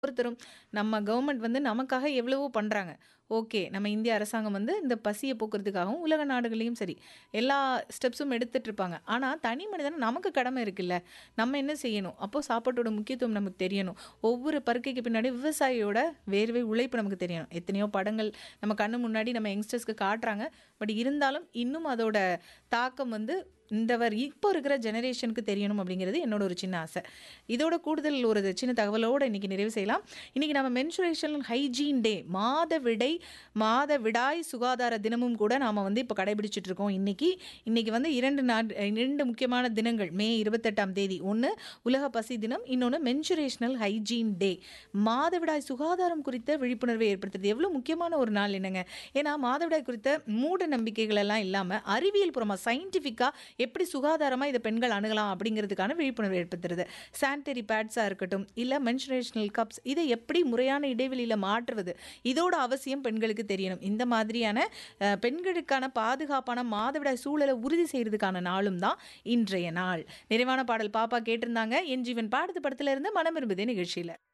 ஒவ்வொருத்தரும் நம்ம கவர்மெண்ட் வந்து நமக்காக எவ்வளவோ பண்றாங்க. ஓகே. நம்ம இந்திய அரசாங்கம் வந்து இந்த பசிய போக்குறதுக்காகவும், உலக நாடுகள்லயும் சரி, எல்லா ஸ்டெப்ஸும் எடுத்துட்டு இருப்பாங்க. ஆனா, தனி மனிதனா நமக்கு கடமை இருக்குல்ல. நம்ம என்ன செய்யணும்? அப்போ சாப்பாட்டோட முக்கியத்துவம் நமக்கு தெரியணும். ஒவ்வொரு பருக்கைக்கு பின்னாடி விவசாயியோட வேர்வை, உழைப்பு நமக்கு தெரியணும். எத்தனையோ படங்கள் நம்ம கண்ணு முன்னாடி நம்ம யங்ஸ்டர்ஸ்க்கு காட்டுறாங்க. பட் இருந்தாலும் இன்னும் அதோட தாக்கம் வந்து இந்த வர் இப்போ இருக்கிற ஜெனரேஷனுக்கு தெரியணும் அப்படிங்கிறது என்னோட ஒரு சின்ன ஆசை. இதோட கூடுதல் ஒரு சின்ன தகவலோட இன்னைக்கு நிறைவு செய்யலாம். இன்னைக்கு நம்ம மென்சுரேஷன் ஹைஜீன் டே மாதவிடை மாதவிடாய் சுகாதார தினமும் கூட நாம வந்து இப்போ கடைபிடிச்சிட்டு இருக்கோம் இன்னைக்கு. இன்னைக்கு வந்து 2 நாட் 2 முக்கியமான தினங்கள். மே 28ஆம் தேதி. ஒண்ணு உலக பசி தினம். இன்னொன்னு மென்சுரேஷனல் ஹைஜீன் டே. மாதவிடாய் சுகாதாரம் குறித்த விழிப்புணர்வை ஏற்படுத்துறது எவ்வளோ முக்கியமான ஒரு நாள் என்னங்க. ஏன்னா மாதவிடாய் குறித்த மூட நம்பிக்கைகள் எல்லாம் இல்லாம அறிவியல் பூர்வமா சயின்டிஃபிக்கா எப்படி சுகாதாரமா இத பெண்கள் அணுகலாம் அப்படிங்கிறதுக்கான விழிப்புணர்வு ஏற்படுத்துறது. சானிட்டரி பேட்ஸா இருக்கட்டும், இல்ல மென்சுரேஷனல் கப்ஸ் இதை எப்படி முறையான இடைவெளியில மாற்றுவது. இதோட அவசியம் பெண்களுக்கு தெரியணும். இந்த மாதிரியான அ பெண்களுக்கான பாதுகாப்பான மாதவிடாய் சூழல உறுதி செய்றதுக்கான நாளும் தான் இன்றைய நாள். நிறைவான பாடல் பாப்பா கேட்டிருந்தாங்க. என் ஜீவன் பாடுது படத்துல இருந்து மனம் விரும்புதே நிகழ்ச்சியில.